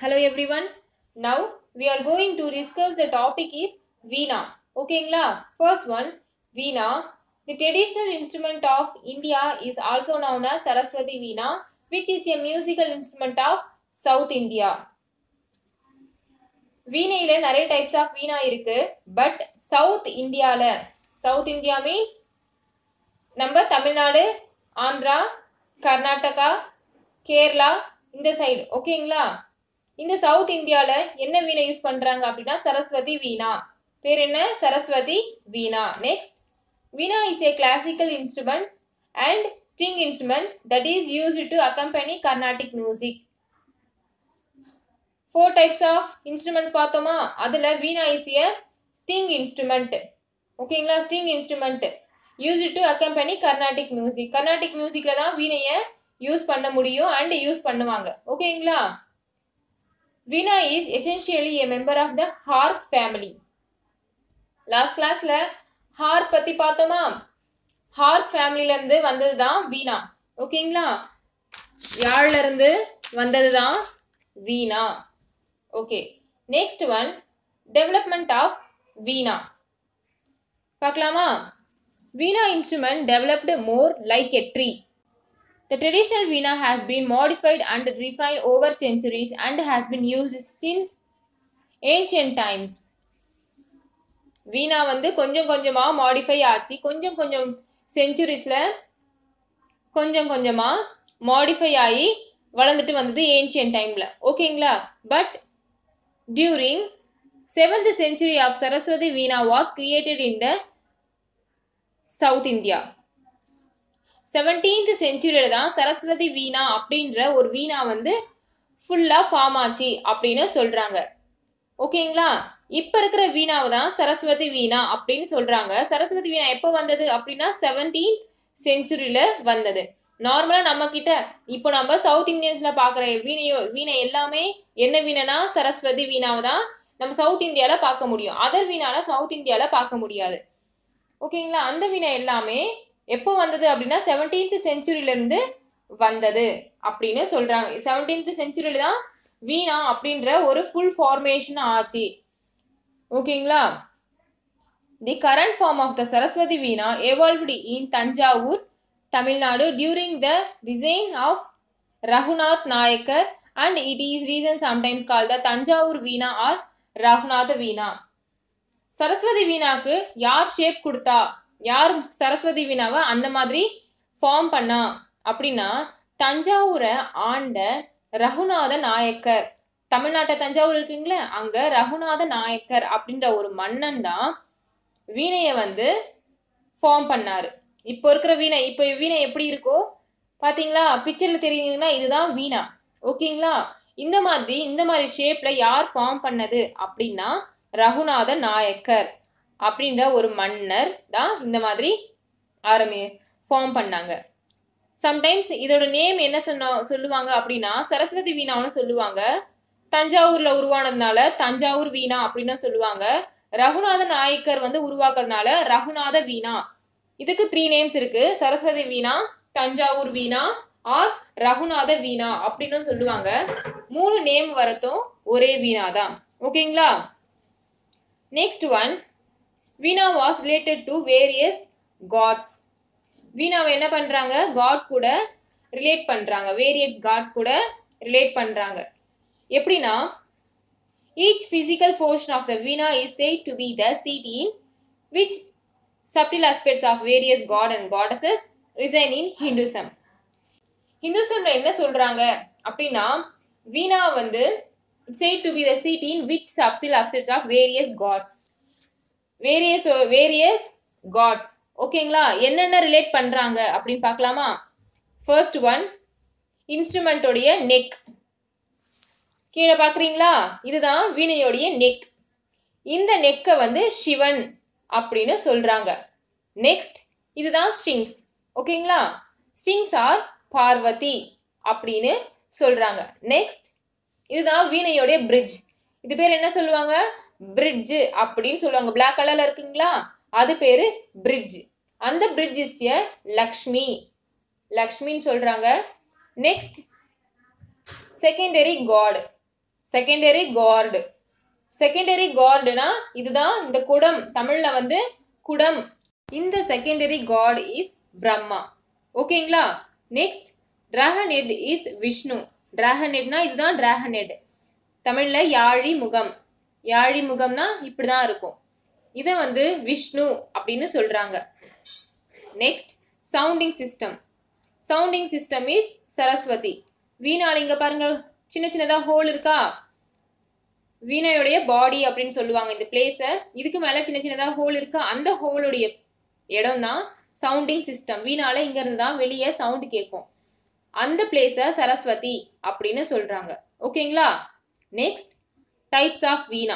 Hello everyone. Now we are going to discuss the topic is Veena. ஓகேங்களா first one veena the traditional instrument of India is also known as Saraswati veena which is a musical instrument of south India வீணையில நிறைய types of veena இருக்கு but south இந்தியால south India means நம்ம தமிழ்நாடு ஆந்திரா கர்நாடகா கேரளா இந்த side ஓகேங்களா இந்த south இந்தியாவில் என்ன வீணை யூஸ் பண்ணுறாங்க அப்படின்னா சரஸ்வதி வீணா பேர் என்ன Saraswati veena next veena is a classical instrument and string instrument that is used to accompany Carnatic music four types of instruments பார்த்தோமா அதில் veena is a string instrument ஓகேங்களா string instrument use to accompany Carnatic music Carnatic மியூசிக்கில் தான் வீணையை யூஸ் பண்ண முடியும் அண்ட் யூஸ் பண்ணுவாங்க ஓகேங்களா veena is essentially a member of the harp family last கிளாஸில் ஹார்ப் பற்றி பார்த்தோமா ஹார்ப் ஃபேமிலியிலேருந்து வந்தது தான் வீணா ஓகேங்களா யாழ்லேருந்து வந்தது தான் veena okay next one development of veena பார்க்கலாமா veena instrument developed more like a tree The traditional veena has been modified and refined over centuries and has been used since ancient times. Veena வந்து கொஞ்சம் கொஞ்சமாக மாடிஃபை ஆச்சு கொஞ்சம் கொஞ்சம் செஞ்சுரிஸில் கொஞ்சம் கொஞ்சமாக மாடிஃபை ஆகி வளர்ந்துட்டு வந்தது ஏன்ஷியன் டைமில் ஓகேங்களா but during seventh century of Saraswati veena was created in the south India seventeenth செஞ்சுரியில் தான் சரஸ்வதி வீணா அப்படின்ற ஒரு வீணா வந்து ஃபுல்லாக ஃபார்ம் ஆச்சு அப்படின்னு சொல்கிறாங்க ஓகேங்களா இப்போ இருக்கிற வீணாவை தான் சரஸ்வதி வீணா அப்படின்னு சொல்கிறாங்க சரஸ்வதி வீணா எப்போ வந்தது அப்படின்னா செவன்டீன்த் செஞ்சுரியில் வந்தது நார்மலாக நம்ம கிட்ட இப்போ நம்ம சவுத் இந்தியன்ஸில் பார்க்குற வீணையோ வீணை எல்லாமே என்ன வீணைனா சரஸ்வதி வீணாவை தான் நம்ம சவுத் இந்தியாவில் பார்க்க முடியும் அதர் வீணாவில் சவுத் இந்தியாவில் பார்க்க முடியாது ஓகேங்களா அந்த வீணை எல்லாமே எப்போ வந்தது அப்படின்னா செவன்டீன்த் செஞ்சுரியிலேருந்து வந்தது அப்படின்னு சொல்கிறாங்க செவன்டீன்த் செஞ்சுரியில் தான் வீணா அப்படின்ற ஒரு ஃபுல் ஃபார்மேஷன் ஆச்சு ஓகேங்களா the current form of the Saraswati veena evolved in Thanjavur Tamil Nadu during the design of Raghunath Nayakkar and it is reason sometimes call the Thanjavur veena or Raghunatha veena Saraswati வீணாக்கு யார் ஷேப் கொடுத்தா யார் சரஸ்வதி வீணாவை அந்த மாதிரி ஃபார்ம் பண்ணா அப்படின்னா தஞ்சாவூரை ஆண்ட ரகுநாத நாயக்கர் தமிழ்நாட்டை தஞ்சாவூர் இருக்குங்களே அங்கே ரகுநாத நாயக்கர் அப்படின்ற ஒரு மன்னன் தான் வீணையை வந்து ஃபார்ம் பண்ணார் இப்போ இருக்கிற வீணை இப்போ வீணை எப்படி இருக்கோ பார்த்தீங்களா பிக்சரில் தெரியுங்கன்னா இதுதான் வீணா ஓகேங்களா இந்த மாதிரி இந்த மாதிரி ஷேப்பில் யார் ஃபார்ம் பண்ணது அப்படின்னா ரகுநாத நாயக்கர் அப்படின்ற ஒரு மன்னர் தான் இந்த மாதிரி ஆரம்பி ஃபார்ம் பண்ணாங்க சம்டைம்ஸ் இதோட நேம் என்ன சொன்ன சொல்லுவாங்க அப்படின்னா சரஸ்வதி வீணான்னு சொல்லுவாங்க தஞ்சாவூரில் உருவானதுனால தஞ்சாவூர் வீணா அப்படின்னு சொல்லுவாங்க ரகுநாத நாயக்கர் வந்து உருவாக்குறதுனால ரகுநாத வீணா இதுக்கு த்ரீ நேம்ஸ் இருக்கு சரஸ்வதி வீணா தஞ்சாவூர் வீணா ஆர் ரகுநாத வீணா அப்படின்னு சொல்லுவாங்க மூணு நேம் வரத்தும் ஒரே வீணா தான் ஓகேங்களா next one veena was related to various gods வீணாவை என்ன பண்ணுறாங்க காட் கூட ரிலேட் பண்ணுறாங்க வேரியஸ் காட்ஸ் கூட ரிலேட் பண்ணுறாங்க எப்படின்னா each physical portion of the veena is said to be the seat which subtle aspects of various god and goddesses reside in Hinduism ஹிந்துசம்ல என்ன சொல்கிறாங்க அப்படின்னா வீணா வந்து said to be the seat in which subtle அப்செட் of various gods various various gods ஓகேங்களா என்னென்ன relate பண்ணுறாங்க அப்படின்னு பார்க்கலாமா ஃபர்ஸ்ட் ஒன் இன்ஸ்ட்ருமெண்ட்டோடைய நெக் கீழே பார்க்குறீங்களா இதுதான் வீணையோடைய நெக் இந்த நெக்கை வந்து சிவன் அப்படின்னு சொல்கிறாங்க நெக்ஸ்ட் இதுதான் ஸ்ட்ரிங்ஸ் ஓகேங்களா ஸ்ட்ரிங்ஸ் ஆர் பார்வதி அப்படின்னு சொல்கிறாங்க நெக்ஸ்ட் இதுதான் வீணையோடைய பிரிட்ஜ் இது பேர் என்ன சொல்லுவாங்க பிரிட்ஜ் அப்படின்னு சொல்லுவாங்க பிளாக் கலர்ல இருக்குங்களா அது பேரு பிரிட்ஜ் அந்த பிரிட்ஜ் இஸ் எ லக்ஷ்மி லக்ஷ்மின்னு சொல்றாங்க next secondary god secondary gourd secondary கார்டுனா இதுதான் இந்த குடம் தமிழ்ல வந்து குடம் இந்த செகண்டரி காட் இஸ் பிரம்மா ஓகேங்களா next dragon head is Vishnu dragon ஹெட்னா இதுதான் டிராகன் ஹெட் தமிழ்ல யாழி முகம் யாழி முகம்னா இப்படிதான் இருக்கும் இதை வந்து விஷ்ணு அப்படின்னு சொல்றாங்க next sounding system sounding system is Saraswati வீணால இங்க பாருங்க சின்ன சின்னதா ஹோல் இருக்கா வீணையுடைய பாடி அப்படின்னு சொல்லுவாங்க இந்த பிளேஸை இதுக்கு மேல சின்ன சின்னதா ஹோல் இருக்கா அந்த ஹோலுடைய இடம் தான் சவுண்டிங் சிஸ்டம் வீணால இங்க இருந்து தான் வெளியே சவுண்ட் கேட்கும் அந்த பிளேஸை சரஸ்வதி அப்படின்னு சொல்றாங்க ஓகேங்களா next types of veena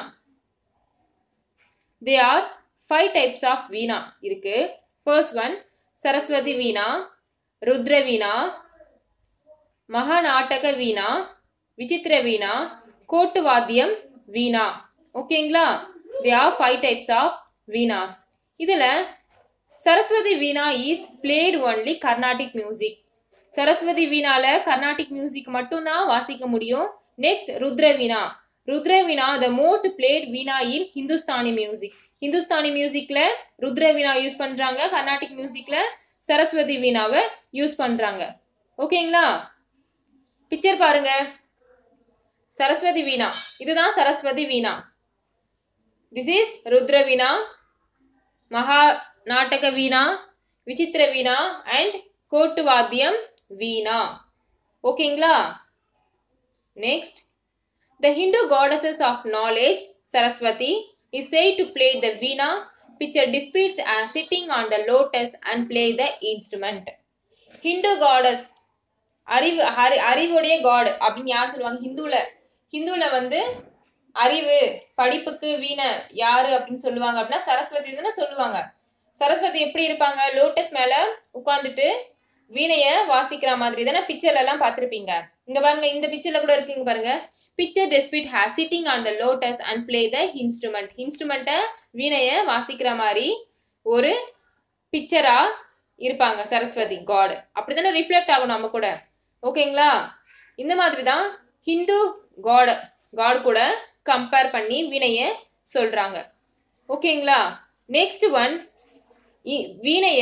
they are five types of veena இருக்கு ஃபர்ஸ்ட் ஒன் சரஸ்வதி வீணா ருத்ர வீணா மகாநாட்டக வீணா விசித்திர வீணா கோட்டு வாத்தியம் வீணா ஓகேங்களா they are five types of veenas இதில் Saraswati veena is played only Carnatic music Saraswati வீணால கர்நாடிக் மியூசிக் மட்டும்தான் வாசிக்க முடியும் next Rudra veena Rudra veena the most played veena in Hindustani music Hindustani மியூசிக்ல ருத்ர வீணா யூஸ் பண்றாங்க கர்நாடிக் மியூசிக்ல சரஸ்வதி வீணாவை யூஸ் பண்றாங்க ஓகேங்களா பிக்சர் பாருங்க சரஸ்வதி வீணா இதுதான் Saraswati veena this is Rudra veena Maha Nataka Veena Vichitra Veena and கோட்டு வாத்தியம் வீணா ஓகேங்களா next the Hindu goddess of knowledge Saraswati is said to play the veena picture depicts as sitting on the lotus and play the instrument Hindu goddess அறிவு அறி அறிவுடைய God அப்படின்னு யார் சொல்லுவாங்க ஹிந்துல ஹிந்துல வந்து அறிவு படிப்புக்கு வீணை யாரு அப்படின்னு சொல்லுவாங்க அப்படின்னா சரஸ்வதி தானே சொல்லுவாங்க சரஸ்வதி எப்படி இருப்பாங்க லோட்டஸ் மேல உட்காந்துட்டு வீணைய வாசிக்கிற மாதிரி தானே பிக்சர்ல எல்லாம் பார்த்துருப்பீங்க இங்க பாருங்க இந்த பிக்சர்ல கூட இருக்குங்க பாருங்க picture depict has sitting on the lotus and play the instrument இன்ஸ்ட்ருமெண்ட்டை வீணைய வாசிக்கிற மாதிரி ஒரு பிக்சரா இருப்பாங்க சரஸ்வதி காட் அப்படிதானே ரிஃப்ளெக்ட் ஆகும் நம்ம கூட ஓகேங்களா இந்த மாதிரி தான் ஹிந்து காட் காட் கூட கம்பேர் பண்ணி வீணைய சொல்றாங்க ஓகேங்களா நெக்ஸ்ட் ஒன் வீணைய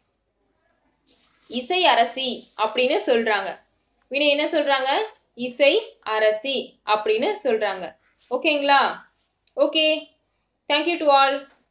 இசை அரசி அப்படின்னு சொல்றாங்க வீணை என்ன சொல்றாங்க இசை அரசி அப்படின்னு சொல்றாங்க ஓகேங்களா ஓகே தேங்க்யூ டு ஆல்